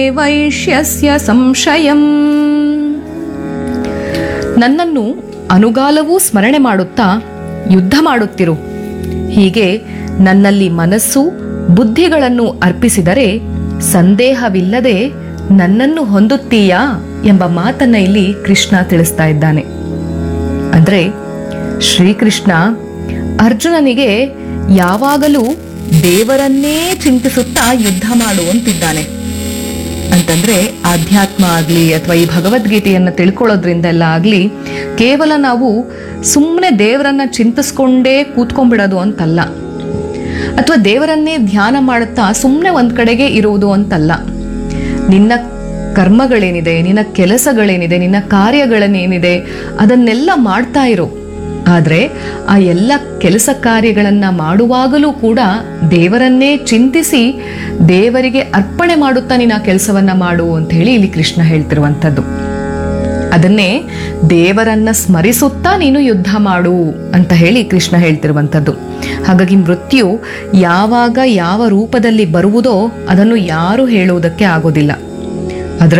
ವೈಶ್ಯಸ್ಯ ಸಂಶಯಂ ನನ್ನನ್ನು ಅನುಗಾಲವೂ ಸ್ಮರಣೆ ಮಾಡುತ್ತಾ ಯುದ್ಧ ಮಾಡುತ್ತಿರು ಹೀಗೆ ನನ್ನಲ್ಲಿ ಮನಸ್ಸು ಬುದ್ಧಿಗಳನ್ನು ಅರ್ಪಿಸಿದರೆ ಸಂದೇಹವಿಲ್ಲದೆ ನನ್ನನ್ನು ಹೊಂದುತ್ತೀಯಾ ಎಂಬ ಮಾತನ್ನ ಇಲ್ಲಿ ಕೃಷ್ಣ ತಿಳಿಸ್ತಾ ಇದ್ದಾನೆ ಅಂದ್ರೆ ಶ್ರೀಕೃಷ್ಣ ಅರ್ಜುನನಿಗೆ ಯಾವಾಗಲೂ ದೇವರನ್ನೇ ಚಿಂತಿಸುತ್ತಾ ಯುದ್ಧ ಮಾಡುವಂತಿದ್ದಾನೆ ಅಂತಂದ್ರೆ ಆಧ್ಯಾತ್ಮ ಆಗ್ಲಿ ಅಥವಾ ಈ ಭಗವದ್ಗೀತೆಯನ್ನ ತಿಳ್ಕೊಳ್ಳೋದ್ರಿಂದೆಲ್ಲ ಆಗ್ಲಿ ಕೇವಲ ನಾವು ಸುಮ್ಮನೆ ದೇವರನ್ನ ಚಿಂತಿಸ್ಕೊಂಡೇ ಕೂತ್ಕೊಂಡ್ಬಿಡೋದು ಅಂತಲ್ಲ ಅಥವಾ ದೇವರನ್ನೇ ಧ್ಯಾನ ಮಾಡುತ್ತಾ ಸುಮ್ಮನೆ ಒಂದ್ ಕಡೆಗೆ ಇರುವುದು ಅಂತಲ್ಲ ನಿನ್ನ ಕರ್ಮಗಳೇನಿದೆ ನಿನ್ನ ಕೆಲಸಗಳೇನಿದೆ ನಿನ್ನ ಕಾರ್ಯಗಳನ್ನೇನಿದೆ ಅದನ್ನೆಲ್ಲ ಮಾಡ್ತಾ ಇರು ಆದ್ರೆ ಆ ಎಲ್ಲ ಕೆಲಸ ಕಾರ್ಯಗಳನ್ನ ಮಾಡುವಾಗಲೂ ಕೂಡ ದೇವರನ್ನೇ ಚಿಂತಿಸಿ ದೇವರಿಗೆ ಅರ್ಪಣೆ ಮಾಡುತ್ತಾ ನೀನು ಆ ಕೆಲಸವನ್ನ ಮಾಡು ಅಂತ ಹೇಳಿ ಇಲ್ಲಿ ಕೃಷ್ಣ ಹೇಳ್ತಿರುವಂಥದ್ದು ಅದನ್ನೇ ದೇವರನ್ನ ಸ್ಮರಿಸುತ್ತಾ ನೀನು ಯುದ್ಧ ಮಾಡು ಅಂತ ಹೇಳಿ ಕೃಷ್ಣ ಹೇಳ್ತಿರುವಂಥದ್ದು ಹಾಗಾಗಿ ಮೃತ್ಯು ಯಾವಾಗ ಯಾವ ರೂಪದಲ್ಲಿ ಬರುವುದೋ ಅದನ್ನು ಯಾರು ಹೇಳುವುದಕ್ಕೆ ಆಗೋದಿಲ್ಲ